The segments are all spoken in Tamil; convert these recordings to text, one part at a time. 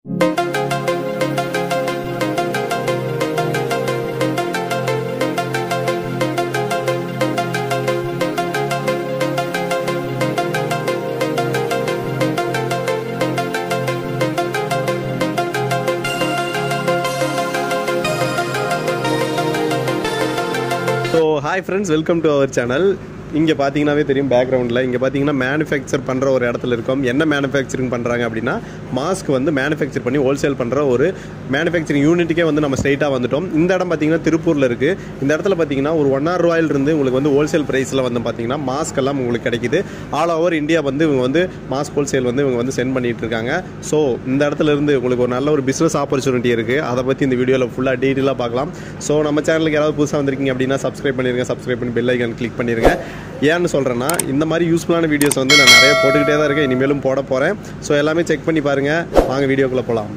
So hi friends welcome to our channel இங்கே பார்த்தீங்கன்னாவே தெரியும் பேக்ரவுண்டில் இங்கே பார்த்தீங்கன்னா மேனுஃபேக்சர் பண்ணுற ஒரு இடத்துல இருக்கோம் என்ன மேனுஃபேக்சரிங் பண்ணுறாங்க அப்படின்னா மாஸ்க் வந்து மேனுஃபேக்சர் பண்ணி ஹோல்சேல் பண்ணுற ஒரு மேனுஃபேக்சரிங் யூனிட்டுக்கே வந்து நம்ம ஸ்ட்ரைட்டாக வந்துட்டோம் இந்த இடம் பார்த்தீங்கன்னா திருப்பூரில் இருக்குது இந்த இடத்துல பார்த்தீங்கன்னா ஒரு ஒன் ஆர் ரூபாயிலிருந்து உங்களுக்கு வந்து ஹோல்சேல் ப்ரைஸில் வந்து பார்த்தீங்கன்னா மாஸ்க் எல்லாம் உங்களுக்கு கிடைக்குது ஆல் ஓவர் இந்தியா வந்து இவங்க வந்து மாஸ்க் ஹோல்சேல் வந்து இவங்க வந்து சென்ட் பண்ணிட்டு இருக்காங்க ஸோ இந்த இடத்துல இருந்து உங்களுக்கு ஒரு நல்ல ஒரு பிஸ்னஸ் ஆப்பர்ச்சுனிட்டி இருக்குது அதை பற்றி இந்த வீடியோவில் ஃபுல்லாக டீட்டெயிலாக பார்க்கலாம் ஸோ நம்ம சேனலுக்கு யாராவது புதுசாக வந்திருக்கீங்க அப்படின்னா சப்ஸ்கிரைப் பண்ணிருங்க சப்ஸ்கிரைப் பண்ணி பெல் ஐக்கான் கிளிக் பண்ணிருங்க ஏன்னு சொல்கிறேன்னா இந்த மாதிரி யூஸ்ஃபுல்லான வீடியோஸ் வந்து நான் நிறைய போட்டுக்கிட்டே தான் இருக்கேன் இனிமேலும் போட போகிறேன் ஸோ எல்லாமே செக் பண்ணி பாருங்கள் வாங்க வீடியோக்குள்ளே போகலாம்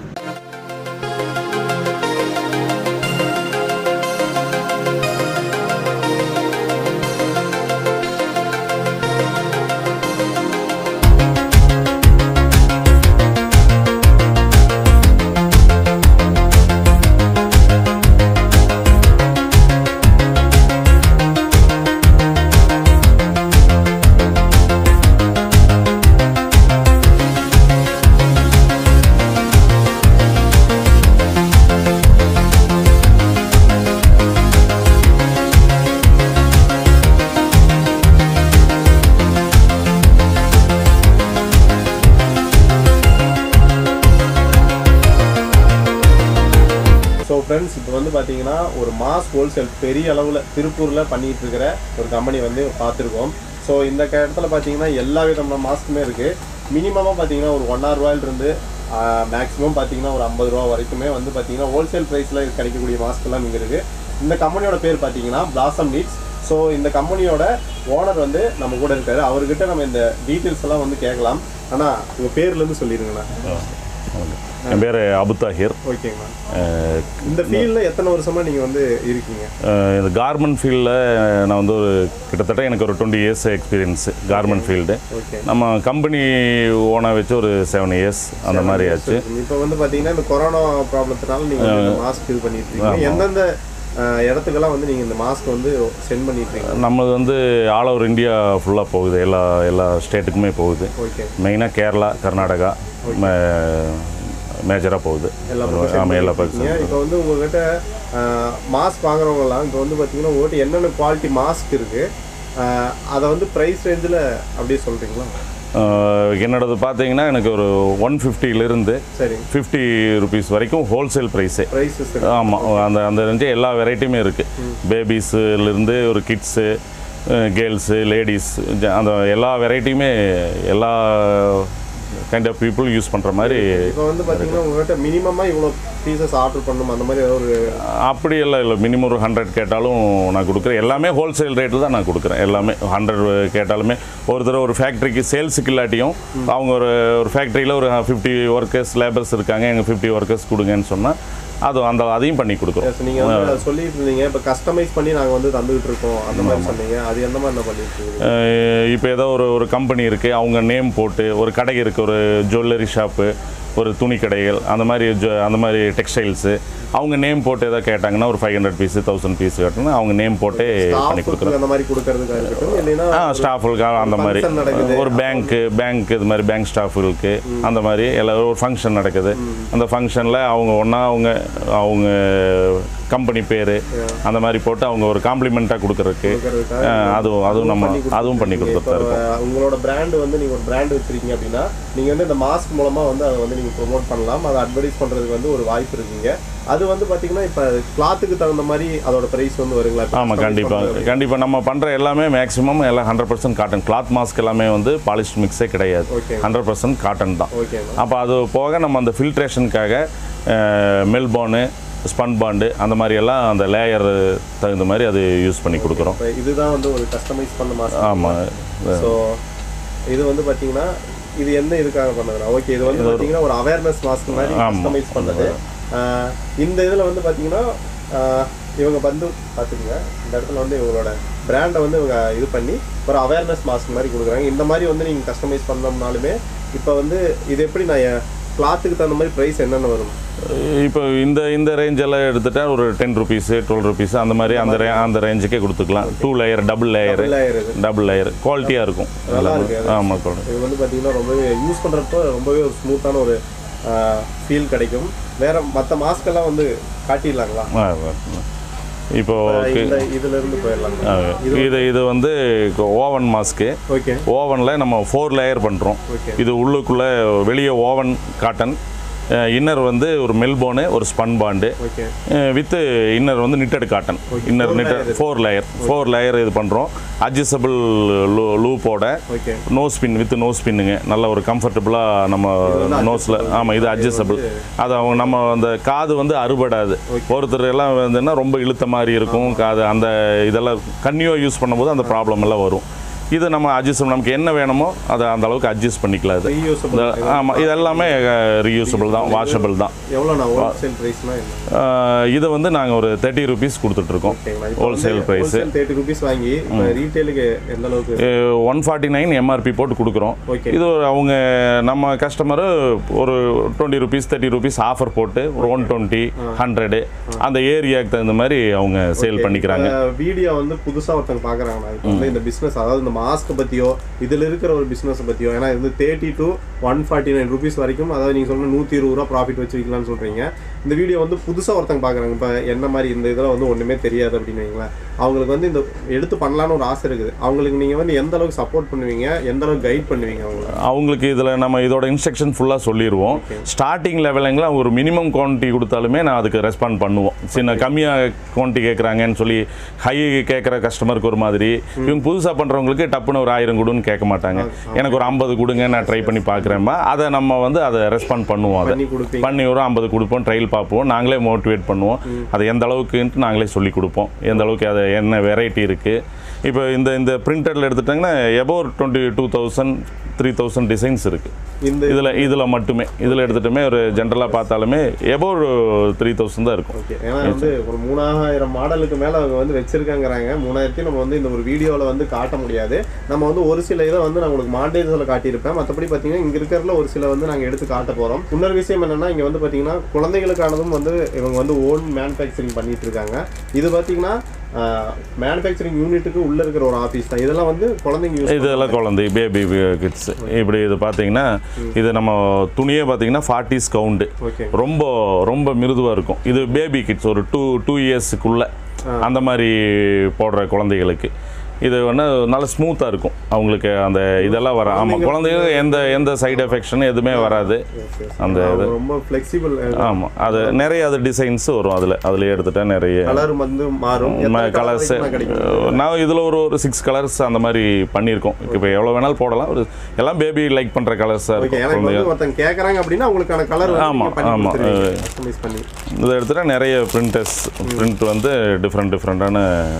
ஸோ ஃப்ரெண்ட்ஸ் இப்போ வந்து பார்த்தீங்கன்னா ஒரு மாஸ் ஹோல்சேல் பெரிய அளவில் திருப்பூரில் பண்ணிட்டு இருக்கிற ஒரு கம்பெனி வந்து பார்த்துருக்கோம் ஸோ இந்த க- இடத்துல பார்த்தீங்கன்னா எல்லா விதமான மாஸ்க்குமே இருக்குது மினிமமாக பார்த்தீங்கன்னா ஒரு ஒன் ஆர் ரூபாயிலிருந்து மேக்ஸிமம் பார்த்தீங்கன்னா ஒரு ஐம்பது ரூபா வரைக்குமே வந்து பார்த்தீங்கன்னா ஹோல்சேல் ப்ரைஸில் கிடைக்கக்கூடிய மாஸ்க் எல்லாம் இங்கே இருக்குது இந்த கம்பெனியோட பேர் பார்த்தீங்கன்னா பிளாசம் நீட்ஸ் ஸோ இந்த கம்பெனியோட ஓனர் வந்து நம்ம கூட இருக்காரு அவர்கிட்ட நம்ம இந்த டீட்டெயில்ஸ் எல்லாம் வந்து கேட்கலாம் ஆனால் உங்கள் பேர்லேருந்து சொல்லிடுங்கண்ணா என் பேர் அபுத்தாஹிர் ஓகேங்கண்ணா இந்த ஃபீல்டில் எத்தனை வருஷமா நீங்கள் வந்து இருக்கீங்க அஹ் இந்த கார்மெண்ட் ஃபீல்டில் நான் வந்து ஒரு கிட்டத்தட்ட எனக்கு ஒரு twenty years experience garment field okay நம்ம கம்பெனி ஓனாக வச்சு ஒரு செவன் இயர்ஸ் அந்த மாதிரி ஆச்சு இப்போ வந்து பாத்தீங்கன்னா இந்த கொரோனா ப்ராப்ளத்தினால நீங்க வந்து மாஸ்க் இது பண்ணிட்டு இருக்கீங்க எந்தெந்த அஹ், இடத்துக்கெல்லாம் வந்து நீங்க இந்த மாஸ்க் வந்து சென்ட் பண்ணிட்டு இருக்கீங்க நம்மளது வந்து ஆல் ஓவர் இந்தியா ஃபுல்லாக போகுது எல்லா எல்லா ஸ்டேட்டுக்குமே போகுது ஓகே மெயினாக கேரளா கர்நாடகா மேஜராக போகுது எல்லா ஆமாம் எல்லா பக்கம் பக்கம் இப்போ வந்து உங்ககிட்ட மாஸ்க் வாங்குறவங்கலாம் இப்போ வந்து பாத்தீங்கன்னா உங்ககிட்ட என்னென்ன குவாலிட்டி மாஸ்க் இருக்கு அஹ், அதை வந்து ப்ரைஸ் ரேஞ்சில் அப்படியே சொல்றீங்களா அஹ் என்னோடது பார்த்தீங்கன்னா எனக்கு ஒரு ஒன் ஃபிஃப்டியிலிருந்து சரி ஃபிஃப்டி ருபீஸ் வரைக்கும் ஹோல்சேல் ப்ரைஸே ப்ரைஸஸ் ஆமாம் அந்த அந்த ரேஞ்சு எல்லா வெரைட்டியுமே இருக்குது பேபிஸ்லேருந்து ஒரு கிட்ஸு கேர்ள்ஸு லேடிஸ் அந்த எல்லா வெரைட்டியுமே எல்லா கைண்ட் ஆஃப் பீப்புள் யூஸ் பண்ணுற மாதிரி இப்போ வந்து பாத்தீங்கன்னா உங்ககிட்ட மினிமமாக இவ்வளோ பீசஸ் ஆர்டர் பண்ணணும் அந்த மாதிரி ஏதாவது ஒரு அப்படி எல்லாம் இல்லை மினிமம் ஒரு ஹண்ட்ரட் கேட்டாலும் நான் கொடுக்குறேன் எல்லாமே ஹோல்சேல் ரேட்டில் தான் நான் கொடுக்குறேன் எல்லாமே ஹண்ட்ரட் கேட்டாலுமே ஒரு தடவை ஒரு ஃபேக்ட்ரிக்கு சேல்ஸுக்கு இல்லாட்டியும் அவங்க ஒரு ஒரு ஃபேக்ட்ரியில் ஒரு ஃபிஃப்டி ஒர்க்கர்ஸ் லேபர்ஸ் இருக்காங்க எங்கள் ஃபிஃப்டி ஒர்க்கர்ஸ் கொடுங்கன்னு சொன்னால் அது அந்த அதையும் பண்ணி கொடுக்குறோம் Yes, நீங்க வந்து அதை சொல்லிட்டு இருந்தீங்க இப்போ கஸ்டமைஸ் பண்ணி நாங்க வந்து தந்துகிட்டு இருக்கோம் அந்த மாதிரி சொன்னீங்க அது எந்த மாதிரி என்ன பண்ணிட்டு இருக்கீங்க இப்போ ஏதோ ஒரு ஒரு கம்பெனி இருக்குது அவங்க நேம் போட்டு ஒரு கடை இருக்குது ஒரு ஜுவல்லரி ஷாப்பு ஒரு துணி கடைகள் அந்த மாதிரி ஜு- அந்த மாதிரி டெக்ஸ்டைல்ஸு அவங்க நேம் போட்டு ஏதாவது கேட்டாங்கன்னா ஒரு five hundred piece thousand piece கட்டணும் அவங்க நேம் போட்டே பண்ணி கொடுக்குறோம் ஸ்டாஃபுக்கு அந்த மாதிரி கொடுக்கறதுக்காக இருக்கட்டும் இல்லைன்னா ஆ ஸ்டாஃபுகளுக்கு அந்த மாதிரி function நடக்குது. ஒரு பேங்க்கு பேங்க் இது மாதிரி பேங்க் ஸ்டாஃபுகளுக்கு அந்த மாதிரி எல்லா ஒரு ஃபங்க்ஷன் நடக்குது அந்த ஃபங்க்ஷனில் அவங்க ஒன்றா அவங்க அவங்க கம்பெனி பேர் அந்த மாதிரி போட்டு அவங்க ஒரு காம்ப்ளிமெண்ட்டாக கொடுக்கறதுக்கு கொடுக்கறதுக்காக அதுவும் அதுவும் நம்ம அதுவும் பண்ணி இப்போ கொடுத்துட்டு இருக்கோம் உங்களோட பிராண்ட் வந்து நீங்க ஒரு பிராண்ட் வச்சிருக்கீங்க அப்படின்னா நீங்க வந்து இந்த மாஸ்க் மூலமா வந்து அதை வந்து நீங்க ப்ரோமோட் பண்ணலாம் அதை அட்வர்டைஸ் பண்றதுக்கு வந்து ஒரு வாய்ப்பு இருக்குங்க அது வந்து பாத்தீங்கன்னா இப்போ கிளாத்துக்கு தகுந்த மாதிரி அதோட பிரைஸ் வந்து வருங்களா இப்ப ஆமாம் customize கண்டிப்பாக பண்றது. கண்டிப்பாக நம்ம பண்ணுற எல்லாமே மேக்ஸிமம் எல்லாம் hundred percent cotton cloth mask எல்லாமே வந்து பாலிஸ்ட் மிக்ஸே கிடையாது Okay. ஹண்ட்ரட் பர்சன்ட் காட்டன் தான் ஓகேங்க அப்போ அது போக நம்ம அந்த ஃபில்ட்ரேஷனுக்காக மெல்பானு ஸ்பன் பாண்டு அந்த மாதிரி எல்லாம் அந்த லேயர் தகுந்த மாதிரி அது யூஸ் பண்ணி கொடுக்குறோம் இப்போ இதுதான் வந்து ஒரு கஸ்டமைஸ் பண்ண மாஸ்க் ஆமாம் ஸோ இது வந்து பார்த்தீங்கன்னா இது எந்த இதுக்காக பண்ணதுனா ஓகே இது வந்து பார்த்தீங்கன்னா ஒரு அவேர்னஸ் மாஸ்க் மாதிரி ஆமா. கஸ்டமைஸ் பண்ணது ஆஹ் இந்த இதில் வந்து பார்த்தீங்கன்னா ஆஹ் இவங்க வந்து பார்த்துக்குங்க இந்த இடத்துல வந்து இவங்களோட பிராண்டை வந்து இவங்க இது பண்ணி ஒரு அவேர்னஸ் மாஸ்க் மாதிரி கொடுக்குறாங்க இந்த மாதிரி வந்து நீங்கள் கஸ்டமைஸ் பண்ணோம்னாலுமே இப்போ வந்து இது எப்படி நான் கிளாத்துக்கு தகுந்த மாதிரி ப்ரைஸ் என்னென்ன வரும் இப்போ இந்த இந்த ரேஞ்ச் எல்லாம் எடுத்துட்டா ஒரு டென் ருபீஸு டுவெல் ருபீஸ் அந்த மாதிரி அந்த ரே அந்த ரேஞ்சுக்கே கொடுத்துக்கலாம் two layer double layer layer இது டபுள் லேயர் குவாலிட்டியாக இருக்கும் நல்லா இருக்கு ஆமாம் குவாலிட்டி இது வந்து பார்த்தீங்கன்னா ரொம்பவே யூஸ் பண்ணுறப்போ ரொம்பவே ஒரு ஸ்மூத்தான ஒரு ஃபீல் கிடைக்கும் வேற மற்ற மாஸ்க்கெல்லாம் வந்து காட்டிடலாங்களா இப்போ இந்த இதுல இருந்து போயிடலாம் இது இது வந்து ஓவன் மாஸ்க்கு ஓகே ஓவனில் நம்ம ஃபோர் லேயர் பண்ணுறோம் Okay. இது உள்ளுக்குள்ளே வெளியே ஓவன் காட்டன் இன்னர் வந்து ஒரு மெல்போனு ஒரு spun bond okay with inner வந்து knitted cotton inner knitted four layer four layer இது பண்ணுறோம் அட்ஜஸ்டபிள் லூ லூப்போட okay no spin with no ஸ்பின்னுங்க நல்ல ஒரு கம்ஃபர்டபுளாக நம்ம நோஸில் ஆமாம் இது அட்ஜஸ்டபிள் அது அவங்க நம்ம அந்த காது வந்து அறுபடாது ஒருத்தர் எல்லாம் வந்துன்னா ரொம்ப இழுத்த மாதிரி இருக்கும் காது அந்த இதெல்லாம் கன்னியூவாக யூஸ் பண்ணும்போது அந்த ப்ராப்ளம் எல்லாம் வரும் இது நம்ம அட்ஜஸ்ட் நமக்கு என்ன வேணுமோ அதை அந்த அளவுக்கு அட்ஜஸ்ட் பண்ணிக்கலாம் இது ரீயூசபிள் ஆமாம் இது எல்லாமே ரீயூசபிள் தான் வாஷபிள் தான் எவ்வளோண்ணா ஹோல்சேல் ப்ரைஸ்னா என்ன அஹ் இது வந்து நாங்கள் ஒரு தேர்ட்டி ருபீஸ் கொடுத்துட்ருக்கோம் ஹோல்சேல் ப்ரைஸு தேர்ட்டி ருபீஸ் வாங்கி இப்போ ரீட்டைலுக்கு எந்த அளவுக்கு ஒன் ஃபார்ட்டி நைன் எம்ஆர்பி போட்டு கொடுக்குறோம் Okay. இது ஒரு அவங்க நம்ம கஸ்டமரு ஒரு twenty rupees thirty rupees offer போட்டு ஒரு ஒன் டுவெண்ட்டி ஹண்ட்ரடு அந்த ஏரியாவுக்கு தகுந்த மாதிரி அவங்க சேல் பண்ணிக்கிறாங்க வீடியோ வந்து புதுசா ஒருத்தங்க பாக்குறாங்கண்ணா இப்போ வந்து இந்த பிசினஸ் அதாவது இந்த மாஸ்க் பத்தியோ இதுல இருக்கிற ஒரு பிசினஸ் பத்தியோ ஏன்னா இது thirty to one forty nine rupees வரைக்கும் அதாவது நீங்க சொல்ற நூத்தி இருபது ரூபா ப்ராஃபிட் வச்சு விற்கலாம்னு சொல்றீங்க இந்த வீடியோ வந்து புதுசா ஒருத்தங்க பாக்குறாங்க இப்போ என்ன மாதிரி இந்த இதெல்லாம் வந்து ஒண்ணுமே தெரியாது அப்படின்னு வைங்களேன் அவங்களுக்கு வந்து இந்த எடுத்து பண்ணலாம்னு ஒரு ஆசை இருக்குது அவங்களுக்கு நீங்க வந்து எந்த அளவுக்கு சப்போர்ட் பண்ணுவீங்க எந்த அளவுக்கு கைட் பண்ணுவீங்க அவங்களை அவங்களுக்கு இதில் நம்ம இதோட இன்ஸ்ட்ரக்ஷன் ஃபுல்லாக சொல்லிடுவோம் ஸ்டார்டிங் லெவலுங்களாம் ஒரு மினிமம் குவான்டிட்டி கொடுத்தாலுமே நான் அதுக்கு ரெஸ்பாண்ட் பண்ணுவோம் சின்ன கம்மியாக குவான்டிட்டி கேட்குறாங்கன்னு சொல்லி ஹை கேட்குற கஸ்டமருக்கு ஒரு மாதிரி இவங்க புதுசாக பண்ணுறவங்களுக்கு டப்புன்னு ஒரு ஆயிரம் கொடுன்னு கேட்க மாட்டாங்க எனக்கு ஒரு ஐம்பது கொடுங்க நான் ட்ரை பண்ணி பார்க்குறேன்பா அதை நம்ம வந்து அதை ரெஸ்பாண்ட் பண்ணுவோம் அதை பண்ணி கொடுப்பீங்க பண்ணி ஒரு ஐம்பது கொடுப்போம் ட்ரையல் பார்ப்போம் நாங்களே மோட்டிவேட் பண்ணுவோம் அது எந்த அளவுக்குன்ட்டு நாங்களே சொல்லி கொடுப்போம் எந்த அளவுக்கு அது என்ன வெரைட்டி இருக்குது இப்போ இந்த இந்த பிரிண்டரில் எடுத்துட்டாங்கன்னா எபோ twenty two thousand three thousand designs இருக்குது இந்த இதில் இதில் மட்டுமே இதில் எடுத்துட்டுமே ஒரு ஜென்ரலாக பார்த்தாலுமே எபோ த்ரீ தௌசண்ட் தான் இருக்கும் ஓகே ஏன்னா வந்து ஒரு மூணாயிரம் மாடலுக்கு மேல அவங்க வந்து வச்சிருக்காங்கிறாங்க மூணாயிரத்தையும் நம்ம வந்து இந்த ஒரு வீடியோவில் வந்து காட்ட முடியாது நம்ம வந்து ஒரு சில இதை வந்து நான் உங்களுக்கு மாண்டேஜில் காட்டியிருப்பேன் மற்றபடி பார்த்தீங்கன்னா இங்கே இருக்கிறதுல ஒரு சில வந்து நாங்கள் எடுத்து காட்ட போகிறோம் இன்னொரு விஷயம் என்னன்னா இங்கே வந்து பார்த்தீங்கன்னா குழந்தைகளுக்கானதும் வந்து இவங்க வந்து ஓன் மேனுஃபேக்சரிங் பண்ணிட்டு இருக்காங்க இது பார்த்தீங்கன்னா மேனுஃபேக்சரிங் யூனிட்டுக்கு உள்ள இருக்கிற ஒரு ஆஃபீஸ் தான் இதெல்லாம் வந்து குழந்தைங்க யூஸ் இதெல்லாம் குழந்தை பேபி கிட்ஸ் இப்படி இது பார்த்தீங்கன்னா இது நம்ம துணியே பார்த்தீங்கன்னா ஃபார்ட்டிஸ் கவுண்டு ஓகே ரொம்ப ரொம்ப மிருதுவாக இருக்கும் இது பேபி கிட்ஸ் ஒரு டூ டூ இயர்ஸுக்குள்ள அந்த மாதிரி போடுற குழந்தைகளுக்கு இது வந்து நல்ல ஸ்மூத்தாக இருக்கும் அவங்களுக்கு அந்த இதெல்லாம் வர ஆமாம் குழந்தைங்க எந்த எந்த சைடு எஃபெக்ஷன் எதுவுமே வராது அந்த இது ரொம்ப ஃப்ளெக்சிபிள் ஆமாம் அது நிறைய அது டிசைன்ஸ் வரும் அதில் அதில் எடுத்துட்டா நிறைய கலர் வந்து மாறும் எத்தனை colour கலர்ஸ் வரைக்கும் கிடைக்கும் நான் இதில் ஒரு ஒரு சிக்ஸ் கலர்ஸ் அந்த மாதிரி பண்ணியிருக்கோம் இப்போ எவ்வளோ வேணாலும் போடலாம் ஒரு எல்லாம் பேபி லைக் பண்ணுற கலர்ஸாக ஓகே இருக்கும் ஏன்னா இப்போ வந்து ஒருத்தங்க கேட்குறாங்க அப்படின்னா உங்களுக்கான கலர் ஆமா, ஆமா. கஸ்டமைஸ் பண்ணி இதை எடுத்துட்டா நிறைய பிரிண்டர்ஸ் பிரிண்ட் வந்து டிஃப்ரெண்ட் டிஃப்ரெண்ட்டான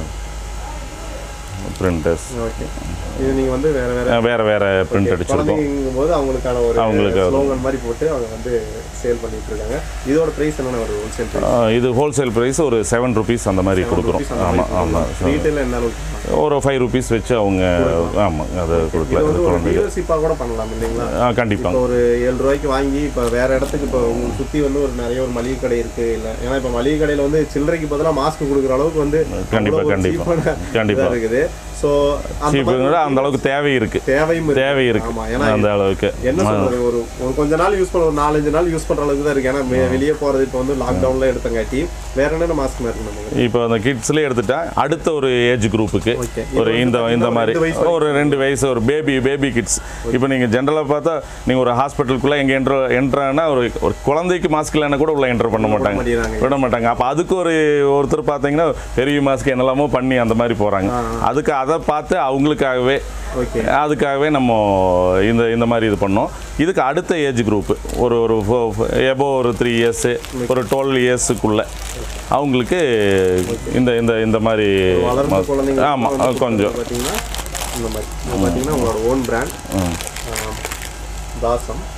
பிரிண்டர்ஸ் ஓகே இது நீங்க வந்து வேற வேற வேற வேற பிரிண்ட் அடிச்சிருக்கோம் குழந்தைங்கும் போது அவங்களுக்கான ஒரு அவங்களுக்கு அது. ஸ்லோகன் மாதிரி போட்டு அவங்க வந்து சேல் பண்ணிட்டு இருக்காங்க இதோட பிரைஸ் என்னென்ன ஒரு ஹோல்சேல் பிரைஸ் ஆ, இது ஹோல்சேல் ப்ரைஸ் ஒரு செவன் ருபீஸ் அந்த மாதிரி கொடுக்குறோம் ஆமாம் ஆமாம் ரீட்டைல் என்ன அளவுக்கு ஒரு ஃபைவ் ருபீஸ் வச்சு அவங்க ஆமாம் அதை இது கொடுக்கலாம் வந்து இது ஒரு குழந்தைங்க டீலர்ஷிப்பாக கூட பண்ணலாம் இல்லைங்களா ஆ கண்டிப்பாக இப்போ ஒரு ஏழு ரூபாய்க்கு வாங்கி இப்போ வேற இடத்துக்கு இப்போ உங்களுக்கு சுற்றி வந்து ஒரு நிறைய ஒரு மளிகை கடை இருக்கு இல்லை ஏன்னா இப்போ மளிகை கடையில் வந்து சில்லறைக்கு பதிலாக மாஸ்க் கொடுக்குற அளவுக்கு வந்து கண்டிப்பா, அவ்வளவு ஒரு கண்டிப்பா. cheap ஆன கண்டிப்பா. இதா இருக்குது ஸோ அந்த சீப்புங்கிற அந்த அளவுக்கு தேவை இருக்கு தேவையும் இருக்கு. தேவை இருக்கு ஆமா ஏன்னா அந்த அளவுக்கு என்ன சொல்றது ஒரு ஒரு கொஞ்ச நாள் யூஸ் பண்ண ஒரு நாலஞ்சு நாள் யூஸ் பண்ற அளவுக்கு தான் இருக்கு ஏன்னா வெ- வெளியே போறது இப்போ வந்து லாக்டவுன்ல எடுத்தங்காட்டி வேற என்னென்ன மாஸ்க் இருக்கு நம்ம இப்போ அந்த கிட்ஸ்லேயே எடுத்துட்டா அடுத்த ஒரு ஏஜ் குரூப்புக்கு Okay. ஒரு இது இந்த வந்து இந்த ஒரு மாதிரி ரெண்டு வயசு ஒரு ரெண்டு வயசு ஒரு பேபி பேபி கிட்ஸ் இப்போ நீங்கள் ஜென்ரலாக பார்த்தா நீங்கள் ஒரு ஹாஸ்பிட்டலுக்குள்ளே எங்கே என்ட்ரு என்ட்ரானா ஒரு ஒரு குழந்தைக்கு மாஸ்க் இல்லைன்னா கூட உள்ள என்டர் பண்ண மாட்டாங்க மாட்டேங்கிறாங்க. விட மாட்டாங்க அப்போ அதுக்கு ஒரு ஒருத்தர் பார்த்தீங்கன்னா பெரிய மாஸ்க் என்னெல்லாமோ பண்ணி அந்த மாதிரி போகிறாங்க அதுக்கு அதை பார்த்து அவங்களுக்காகவே ஓகே அதுக்காகவே நம்ம இந்த இந்த மாதிரி இது பண்ணோம் இதுக்கு அடுத்த ஏஜ் குரூப் ஒரு ஒரு எபோ ஒரு த்ரீ இயர்ஸு ஒரு டுவெல் இயர்ஸுக்குள்ள அவங்களுக்கு இந்த இந்த இந்த மாதிரி வளர்ந்த குழந்தைங்க ஆமாம் கொஞ்சம் பார்த்தீங்கன்னா இந்த மாதிரி இது பார்த்தீங்கன்னா உங்களோட ஓன் பிராண்ட் தாசம்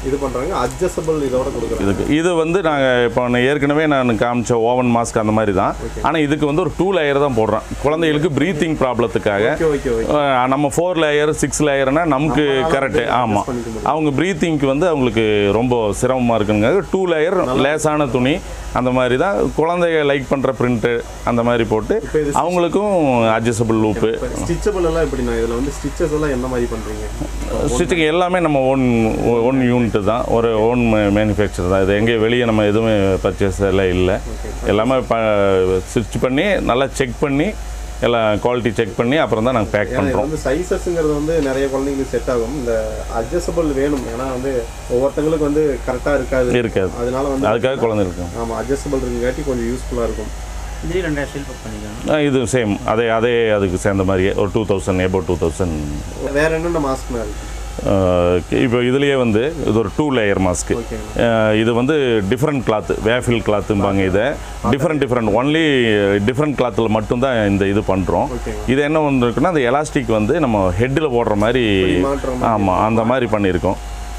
இது பண்றாங்க அட்ஜஸ்டபிள் இதோட கொடுக்குறாங்க இதுக்கு இது வந்து நாங்கள் இப்போ நான் ஏற்கனவே நான் காமிச்ச ஓவன் மாஸ்க் அந்த மாதிரி தான் ஆனால் இதுக்கு வந்து ஒரு டூ லேயர் தான் போடுறோம் குழந்தைகளுக்கு ப்ரீத்திங் ப்ராப்ளத்துக்காக ஓகே ஓகே ஓகே அஹ் நம்ம ஃபோர் லேயர் சிக்ஸ் லேயர்னா நமக்கு நம்மளால கரெக்டு வந்து ஆமாம் adjust பண்ணிக்க முடியும். அவங்க ப்ரீத்திங்க்கு வந்து அவங்களுக்கு ரொம்ப சிரமமாக இருக்குங்க டூ லேயர் லேசான துணி அந்த மாதிரி தான் குழந்தைய லைக் பண்ணுற பிரிண்ட்டு அந்த மாதிரி போட்டு இப்போ இது அவங்களுக்கும் அட்ஜஸ்டபிள் லூப்பு ஸ்டிச்சபிள் எல்லாம் எப்படிண்ணா இதுல வந்து ஸ்டிச்சஸ் எல்லாம் எந்த மாதிரி பண்றீங்க ஸ்டிச்சிங் எல்லாமே நம்ம ஓன் ஓன் யூனிட் தான் ஒரு ஓன் மேனுஃபேக்சர் தான் இது எங்கேயும் வெளியே நம்ம எதுவுமே பர்ச்சேஸ் எல்லாம் இல்லை எல்லாமே ஸ்டிச் பண்ணி நல்லா செக் பண்ணி எல்லாம் குவாலிட்டி செக் பண்ணி அப்புறம் தான் நாங்கள் பேக் ஏன்னா இது பண்ணுறோம் வந்து சைஸஸ்ங்கிறது வந்து நிறைய குழந்தைங்களுக்கு செட் ஆகும் இந்த அட்ஜஸ்டபிள் வேணும் ஏன்னா வந்து ஒவ்வொருத்தங்களுக்கு வந்து கரெக்டாக இருக்காது இருக்காது அதனால வந்து அதுக்காக குழந்தை இருக்கும் ஆமாம் அட்ஜஸ்டபிள் இருக்குங்காட்டி கொஞ்சம் யூஸ்ஃபுல்லாக இருக்கும் இதுலேயும் ரெண்டாயிரம் ஸ்டைல் புக் பண்ணிக்கலாம் ஆ, இது சேம் அதே அதே அதுக்கு சேர்ந்த மாதிரியே ஒரு டூ தௌசண்ட் எபோ டூ தௌசண்ட் வேற என்னென்ன மாஸ்க்னா இருக்கு இப்போ இதுலேயே வந்து இது ஒரு டூ லேயர் மாஸ்க்கு ஓகேங்க இது வந்து டிஃப்ரெண்ட் கிளாத் வேஃபில் கிளாத்தும்பாங்க இதை டிஃப்ரெண்ட் டிஃப்ரெண்ட் ஒன்லி டிஃப்ரெண்ட் கிளாத்தில் மட்டும்தான் இந்த இது பண்ணுறோம் ஓகேங்க இது என்ன வந்து இருக்குன்னா அந்த எலாஸ்டிக் வந்து நம்ம ஹெட்டில் போடுற மாதிரி இப்படி மாட்டுற மாதிரி ஆமாம் அந்த மாதிரி பண்ணியிருக்கோம்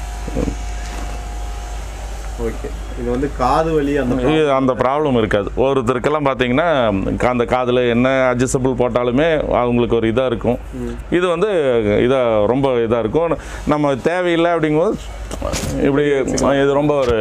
ஓகே இது வந்து காது வலி அந்த இது அந்த ப்ராப்ளம் இருக்காது ஒருத்தருக்கெல்லாம் பார்த்தீங்கன்னா அந்த காதில் என்ன அட்ஜஸ்டபிள் போட்டாலுமே அவங்களுக்கு ஒரு இதாக இருக்கும் இது வந்து இதாக ரொம்ப இதாக இருக்கும் நம்ம தேவையில்லை அப்படிங்கும்போது இப்படி இது ரொம்ப ஒரு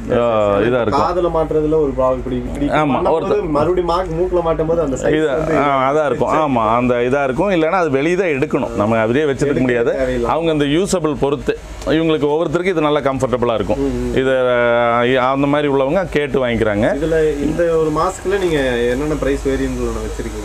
இதாக இருக்கும் காதுல மாட்டுறதுல ஒரு ப்ராப்ளம் இப்படி இப்படி ஆமா, பண்ணும்போது ஒருத்தர் மறுபடியும் மார்க் மூக்குல மாட்டும் போது அந்த இது சைஸ் வந்து ஆ, அதான் இருக்கும் ஆமாம் அந்த இதாக இருக்கும் இல்லைன்னா அது வெளியே தான் எடுக்கணும் நம்ம அப்படியே வச்சிருக்க முடியாது தேவையில்லை. அவங்க இந்த யூஸபிள் பொறுத்து இவங்களுக்கு ஒவ்வொருத்தருக்கும் இது நல்லா கம்ஃபர்டபுளாக இருக்கும் இது அஹ், அந்த மாதிரி உள்ளவங்க கேட்டு வாங்கிக்கிறாங்க இதுல இந்த ஒரு மாஸ்க்ல நீங்க என்னென்ன பிரைஸ் வேரியன்ட்ல வச்சிருக்கீங்க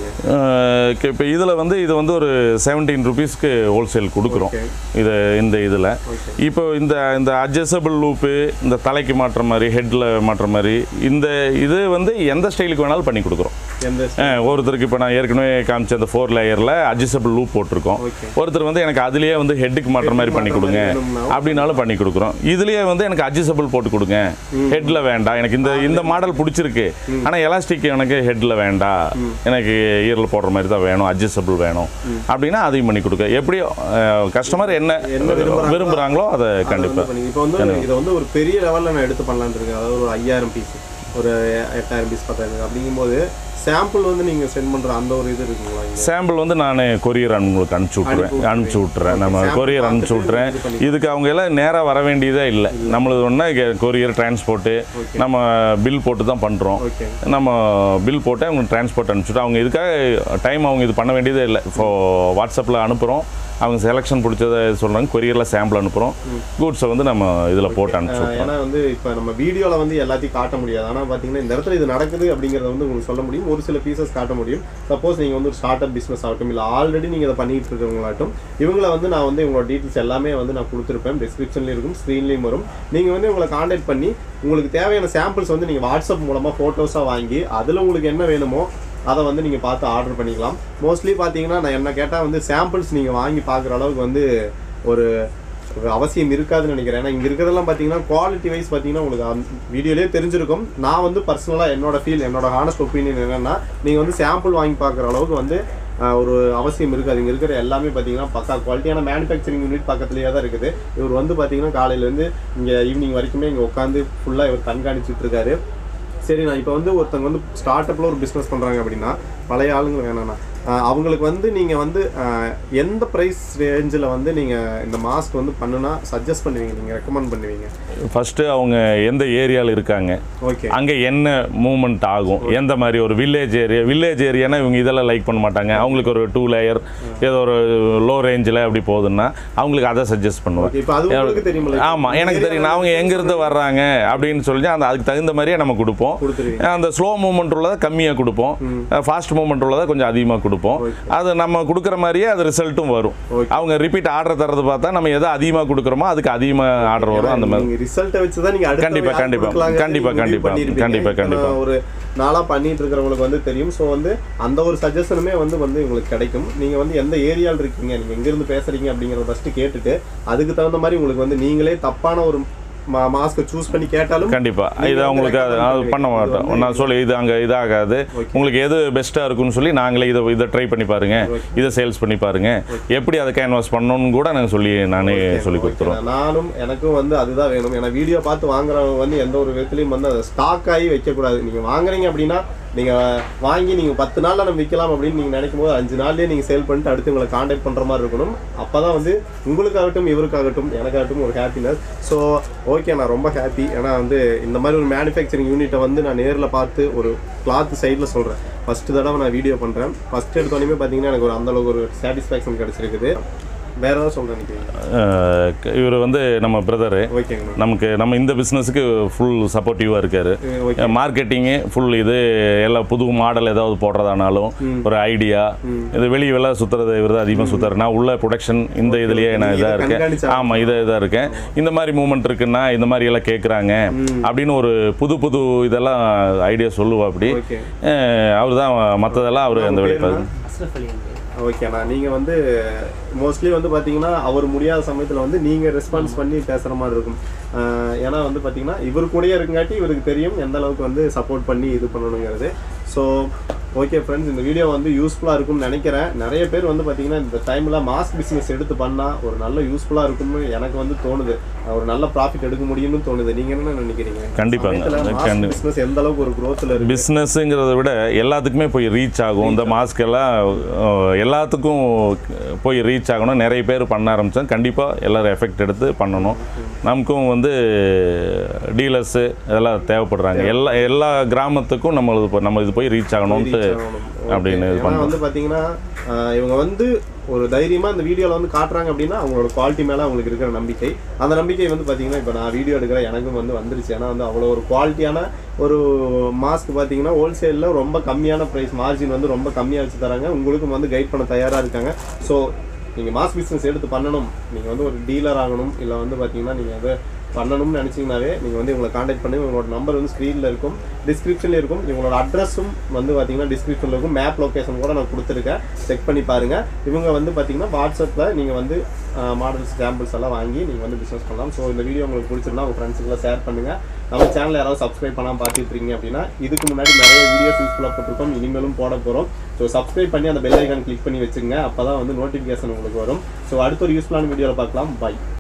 இப்போ இதில் வந்து இது வந்து ஒரு செவன்டீன் ருபீஸ்க்கு ஹோல்சேல் கொடுக்குறோம் Okay. இது இந்த இதில் இப்போ இந்த இந்த அட்ஜஸ்டபிள் லூப்பு இந்த தலைக்கு மாட்டுற மாதிரி ஹெட்டில் மாட்டுற மாதிரி இந்த இது வந்து எந்த ஸ்டைலுக்கு வேணாலும் பண்ணி கொடுக்குறோம் எந்த அஹ், ஒருத்தருக்கு இப்போ நான் ஏற்கனவே காமிச்ச அந்த ஃபோர் லேயரில் அட்ஜஸ்டபிள் லூப் போட்டிருக்கோம் Okay. ஒருத்தர் வந்து எனக்கு அதுலேயே வந்து ஹெட்டுக்கு மாட்டுற மாதிரி பண்ணி கொடுங்க வேணும்னா அப்படின்னாலும் பண்ணி கொடுக்குறோம் இதுலேயே வந்து எனக்கு அட்ஜஸ்டபிள் போட்டு கொடுங்க ஹெட்டில் வேண்டாம் எனக்கு இந்த இந்த மாடல் பிடிச்சிருக்கு ஆனால் எலாஸ்டிக் எனக்கு ஹெட்டில் வேண்டாம் எனக்கு ஈரில் போடுற மாதிரி தான் வேணும் அட்ஜஸ்டபிள் வேணும் அப்படின்னா அதையும் பண்ணி கொடுக்க எப்படி கஸ்டமர் என்ன என்ன விரும்புறாங்களோ விரும்புகிறாங்களோ அதை அதை வந்து கண்டிப்பாக பண்ணி- இப்போ வந்து இதை வந்து ஒரு பெரிய லெவல்ல நான் எடுத்து பண்ணலாம்னு இருக்கேன் அதாவது ஒரு ஐயாயிரம் பீஸ் ஒரு எட்டாயிரம் பீஸ் பத்தாயிரம் அப்படிங்கும்போது சாம்பிள் வந்து நீங்க சென்ட் பண்ற அந்த ஒரு இது இருக்குங்களா இங்க சாம்பிள் வந்து நான் கொரியர் உங்களுக்கு அனுப்பிச்சி விட்ருவேன் அனுப்பிச்சி விட்றேன் நம்ம sample கொரியர் அனுப்பிச்சி பார்த்துட்டு விட்றேன் இது பண்ணி- இதுக்கு அவங்க எல்லாம் நேராக வர வேண்டியதே இல்லை நம்மளது ஒன்றா கொரியர் டிரான்ஸ்போர்ட்டு நம்ம பில் போட்டு தான் பண்ணுறோம் ஓகே நம்ம பில் போட்டு அவங்க டிரான்ஸ்போர்ட் அனுப்பிச்சுட்டு அவங்க இதுக்காக டைம் அவங்க இது பண்ண வேண்டியதே இல்லை இப்போ வாட்ஸ்அப்பில் அனுப்புகிறோம் அவங்க செலெக்ஷன் பிடிச்சதை சொல்கிறாங்க கொரியரில் சாம்பிள் அனுப்புகிறோம் கூட்ஸை வந்து நம்ம இதில் போட்டு அனுப்பிச்சு விட்றோம் ஏன்னா வந்து இப்போ நம்ம வீடியோவில் வந்து எல்லாத்தையும் காட்ட முடியாது ஆனால் பார்த்தீங்கன்னா இந்த இடத்துல இது நடக்குது அப்படிங்கிறத வந்து உங்களுக்கு சொல்ல முடியும் ஒரு சில பீசஸ் காட்ட முடியும் சப்போஸ் நீங்கள் வந்து ஒரு ஸ்டார்ட் அப் பிஸ்னஸ் ஆகட்டும் இல்லை ஆல்ரெடி நீங்கள் இதை பண்ணிட்டு இருக்கிறவங்களாட்டும் இவங்கள வந்து நான் வந்து உங்களோட டீட்டெயில்ஸ் எல்லாமே வந்து நான் கொடுத்துருப்பேன் டிஸ்கிரிப்ஷன்லேயும் இருக்கும் ஸ்க்ரீன்லேயும் வரும் நீங்கள் வந்து உங்களை காண்டாக்ட் பண்ணி உங்களுக்கு தேவையான சாம்பிள்ஸ் வந்து நீங்கள் வாட்ஸ்அப் மூலமாக ஃபோட்டோஸாக வாங்கி அதில் உங்களுக்கு என்ன வேணுமோ அதை வந்து நீங்கள் பார்த்து ஆர்டர் பண்ணிக்கலாம் மோஸ்ட்லி பார்த்தீங்கன்னா நான் என்ன கேட்டால் வந்து சாம்பிள்ஸ் நீங்கள் வாங்கி பார்க்குற அளவுக்கு வந்து ஒரு ஒரு அவசியம் இருக்காதுன்னு நினைக்கிறேன் ஏன்னா இங்கே இருக்கிறதெல்லாம் பார்த்தீங்கன்னா குவாலிட்டி வைஸ் பார்த்தீங்கன்னா உங்களுக்கு அந்த வீடியோலேயே தெரிஞ்சிருக்கும் நான் வந்து பர்சனலாக என்னோட ஃபீல் என்னோட ஹானஸ்ட் ஒப்பீனியன் என்னன்னா நீங்கள் வந்து சாம்பிள் வாங்கி பார்க்குற அளவுக்கு வந்து ஆஹ், ஒரு அவசியம் இருக்காது இங்கே இருக்கிற எல்லாமே பார்த்தீங்கன்னா பக்கா குவாலிட்டியான மேனுஃபேக்சரிங் யூனிட் பக்கத்துலேயே தான் இருக்குது இவர் வந்து பார்த்தீங்கன்னா காலையிலேருந்து இங்கே ஈவினிங் வரைக்குமே இங்கே உட்காந்து ஃபுல்லாக இவர் கண்காணிச்சிட்டு இருக்காரு சரி நான் இப்போ வந்து ஒருத்தவங்க வந்து ஸ்டார்ட் அப்பில் ஒரு பிஸ்னஸ் பண்ணுறாங்க அப்படின்னா பழைய ஆளுங்க வேணாண்ணா ஆஹ் அவங்களுக்கு வந்து நீங்கள் வந்து ஆஹ் எந்த ப்ரைஸ் ரேஞ்சில் வந்து நீங்கள் இந்த மாஸ்க் வந்து பண்ணுனா சஜஸ்ட் பண்ணுவீங்க நீங்கள் ரெக்கமெண்ட் பண்ணுவீங்க ஃபஸ்ட்டு அவங்க எந்த ஏரியாவில் இருக்காங்க ஓகே அங்கே என்ன மூமெண்ட் ஆகும் எந்த மாதிரி ஒரு வில்லேஜ் ஏரியா வில்லேஜ் ஏரியானா இவங்க இதெல்லாம் லைக் பண்ண மாட்டாங்க அவங்களுக்கு ஒரு டூ லேயர் ஏதோ ஒரு லோ ரேஞ்சில் அப்படி போகுதுன்னா அவங்களுக்கு அதை சஜஸ்ட் பண்ணுவேன் ஓகே இப்போ அது உங்களுக்கு தெரியுமில்ல ஆமாம் எனக்கு தெரியும் அவங்க எங்கேருந்து வர்றாங்க அப்படின்னு சொல்லி அந்த அதுக்கு தகுந்த மாதிரியே நம்ம கொடுப்போம் கொடுத்துருவீங்க அந்த ஸ்லோ மூமெண்ட் உள்ளதை கம்மியாக கொடுப்போம் ஃபாஸ்ட் மூமெண்ட் உள்ளதை கொஞ்சம் அதிகமாக கொடுப்போம் அது நம்ம கொடுக்குற மாதிரியே அது ரிசல்ட்டும் வரும் Okay. அவங்க ரிப்பீட் ஆர்டர் தரது பார்த்தா நம்ம எதை அதிகமாக கொடுக்குறோமோ அதுக்கு அதிகமாக ஆர்டர் வரும் அந்த மாதிரி நீங்க ரிசல்ட்டை வச்சு தான் நீங்க அடுத்த கண்டிப்பா, யாருக்கு கண்டிப்பா. கொடுக்கலாங்கிறது கண்டிப்பா, முடிவு கண்டிப்பா. பண்ணியிருப்பீங்க. கண்டிப்பா, இப்ப கண்டிப்பா. நான் ஒரு நாளா பண்ணிட்டு இருக்கிறவங்களுக்கு வந்து தெரியும் ஸோ வந்து அந்த ஒரு சஜஷனுமே வந்து வந்து உங்களுக்கு கிடைக்கும் நீங்க வந்து எந்த ஏரியாவில் இருக்கீங்க நீங்க எங்க இருந்து பேசுறீங்க அப்படிங்கறத ஃபர்ஸ்ட் கேட்டுட்டு அதுக்கு தகுந்த மாதிரி உங்களுக்கு வந்து நீங்களே தப்பான ஒரு மாஸ்க்கை சூஸ் பண்ணி கேட்டாலும் கண்டிப்பா நீங்க இது வந்து அவங்களுக்கு அது recommend அது பண்ணுவீங்க. பண்ண இது மாட்டோம் வந்து நான் சொல்லி இது அங்கே இதாகாது உங்களுக்கு எது பெஸ்ட்டாக இருக்குன்னு சொல்லி நாங்களே இதை இதை ட்ரை பண்ணி பாருங்க இதை சேல்ஸ் பண்ணி பாருங்க எப்படி அதை கேன்வாஸ் பண்ணணும்னு கூட நாங்கள் சொல்லி நானே சொல்லி கொடுத்துருவோம் ஓகே, நானும் எனக்கும் வந்து அதுதான் வேணும் ஏன்னா வீடியோ பார்த்து வாங்குறவங்க வந்து எந்த ஒரு விதத்துலையும் வந்து அதை ஸ்டாக் ஆகி வைக்கக்கூடாது நீங்க வாங்குறீங்க அப்படின்னா நீங்க வாங்கி நீங்க பத்து நாள்ல நம்ம விற்கலாம் அப்படின்னு நீங்க நினைக்கும் போது அஞ்சு நாள்லயே நீங்க சேல் பண்ணிட்டு அடுத்து உங்களை காண்டாக்ட் பண்ற மாதிரி இருக்கணும் அப்பதான் வந்து உங்களுக்காகட்டும் இவருக்காகட்டும் எனக்காகட்டும் ஒரு ஹாப்பினஸ் ஸோ ஓகே நான் ரொம்ப ஹாப்பி ஏன்னா வந்து இந்த மாதிரி ஒரு மேனுஃபேக்சரிங் யூனிட்டை வந்து நான் நேரில் பார்த்து ஒரு கிளாத் சைடில் சொல்கிறேன் ஃபஸ்ட்டு தடவை நான் வீடியோ பண்ணுறேன் ஃபஸ்ட் எடுத்தோடனே பார்த்தீங்கன்னா எனக்கு ஒரு அந்த அளவுக்கு ஒரு சாட்டிஸ்ஃபேக்ஷன் கிடச்சிருக்குது வேற ஏதாவது சொல்கிறேன் நினைக்கிறீங்க இவர் வந்து நம்ம பிரதரு ஓகேங்க நமக்கு நம்ம இந்த பிஸ்னஸுக்கு ஃபுல் சப்போர்ட்டிவாக இருக்காரு ஓகே மார்க்கெட்டிங்கு ஃபுல் இது எல்லா புது மாடல் ஏதாவது போடுறதானாலும் ஒரு ஐடியா இது வெளியே வெளில சுற்றுறது இவர் தான் அதிகமாக சுற்றுறாரு நான் உள்ள ப்ரொடக்ஷன் இந்த இதுலேயே நான் நீங்க இதாக இதை இருக்கேன் கண்காணிச்சா- ஆமாம் இதை இதாக இருக்கேன் இந்த மாதிரி மூமெண்ட் இருக்குன்னா இந்த மாதிரி எல்லாம் கேட்குறாங்க அப்படின்னு ஒரு புது புது இதெல்லாம் ஐடியா சொல்லுவா அப்படி ஓகே அவர் தான் மற்றதெல்லாம் அவர் அந்த வேலையை பார்த்து அஸ்ரஃப் அலி வந்து ஓகேண்ணா நீங்கள் வந்து மோஸ்ட்லி வந்து பார்த்தீங்கன்னா அவர் முடியாத சமயத்தில் வந்து நீங்கள் ரெஸ்பான்ஸ் பண்ணி பேசுகிற மாதிரி இருக்கும் ஆஹ் ஏன்னா வந்து பார்த்தீங்கன்னா இவர் கூடயே இருக்குங்காட்டி இவருக்கு தெரியும் எந்த அளவுக்கு வந்து சப்போர்ட் பண்ணி இது பண்ணணுங்கிறது ஸோ ஓகே ஃப்ரெண்ட்ஸ் இந்த வீடியோ வந்து யூஸ்ஃபுல்லாக இருக்கும்னு நினைக்கிறேன் நிறைய பேர் வந்து பார்த்தீங்கன்னா இந்த டைமில் மாஸ்க் பிஸ்னஸ் எடுத்து பண்ணால் ஒரு நல்ல யூஸ்ஃபுல்லாக இருக்கும்னு எனக்கு வந்து தோணுது ஒரு நல்ல ப்ராஃபிட் எடுக்க முடியும்னு தோணுது நீங்கள் என்ன நினைக்கிறீங்க கண்டிப்பாங்க. கண்டி- பிஸ்னஸ் எந்த அளவுக்கு ஒரு growthல இருக்கு பிஸ்னஸ்ங்கிறத விட எல்லாத்துக்குமே போய் ரீச் ஆகும் இந்த மாஸ்க் எல்லாம் அஹ், எல்லாத்துக்கும் போய் ரீச் ஆகணும் நிறைய பேர் பண்ண ஆரம்பித்தோம் கண்டிப்பாக எல்லோரும் எஃபெக்ட் எடுத்து பண்ணணும் நமக்கும் வந்து டீலர்ஸு இதெல்லாம் தேவைப்படுறாங்க எல்லா எல்லா கிராமத்துக்கும் நம்ம இது போ- நம்ம இது போய் ரீச் ஆகணும்ட்டு அப்படின்னு இது ஏன்னா பண்ணுறோம் வந்து பாத்தீங்கன்னா ஆஹ் இவங்க வந்து ஒரு தைரியமா இந்த வீடியோல வந்து காட்டுறாங்க அப்படின்னா அவங்களோட குவாலிட்டி மேல அவங்களுக்கு இருக்கிற நம்பிக்கை அந்த நம்பிக்கை வந்து பாத்தீங்கன்னா இப்போ நான் வீடியோ எடுக்கிறேன் எனக்கும் வந்து வந்துருச்சு ஏன்னா வந்து அவ்வளோ ஒரு குவாலிட்டியான ஒரு மாஸ்க் பாத்தீங்கன்னா ஹோல்சேலில் ரொம்ப கம்மியான ப்ரைஸ் மார்ஜின் வந்து ரொம்ப கம்மியாக வச்சு தராங்க உங்களுக்கும் வந்து கைட் பண்ண தயாரா இருக்காங்க ஸோ நீங்கள் மாஸ்க் பிஸ்னஸ் எடுத்து பண்ணணும் நீங்கள் வந்து ஒரு டீலர் ஆகணும் இல்லை வந்து பார்த்தீங்கன்னா நீங்கள் அதை பண்ணணும்னு நினச்சிங்கனாவே நீங்கள் வந்து இவங்களை காண்டாக்ட் பண்ணி உங்களோட நம்பர் வந்து ஸ்க்ரீனில் இருக்கும் டிஸ்கிரிப்ஷனில் இருக்கும் இவங்களோட அட்ரஸும் வந்து பார்த்தீங்கன்னா டிஸ்கிரிப்ஷனில் இருக்கும் மேப் லொக்கேஷன் கூட நான் கொடுத்துருக்கேன் செக் பண்ணி பாருங்கள் இவங்க வந்து பார்த்தீங்கன்னா வாட்ஸ்அப்பில் நீங்கள் வந்து மாடல்ஸ் சாம்பிள்ஸ் எல்லாம் வாங்கி நீங்கள் வந்து பிஸ்னஸ் பண்ணலாம் ஸோ இந்த வீடியோ உங்களுக்கு பிடிச்சிருந்தா உங்கள் ஃப்ரெண்ட்ஸுக்குலாம் ஷேர் பண்ணுங்கள் நம்ம சேனல் யாராவது சப்ஸ்கிரைப் பண்ணாமல் பார்த்துட்டு இருக்கீங்க அப்படின்னா இதுக்கு முன்னாடி நிறைய வீடியோஸ் யூஸ்ஃபுல்லாக போட்டிருக்கோம் இனிமேலும் போட போகிறோம் ஸோ சப்ஸ்கிரைப் பண்ணி அந்த பெல் ஐக்கான் கிளிக் பண்ணி வச்சுங்க அப்போ தான் வந்து நோட்டிஃபிகேஷன் உங்களுக்கு வரும் ஸோ அடுத்த ஒரு யூஸ்ஃபுல்லான வீடியோவில் பார்க்கலாம் பை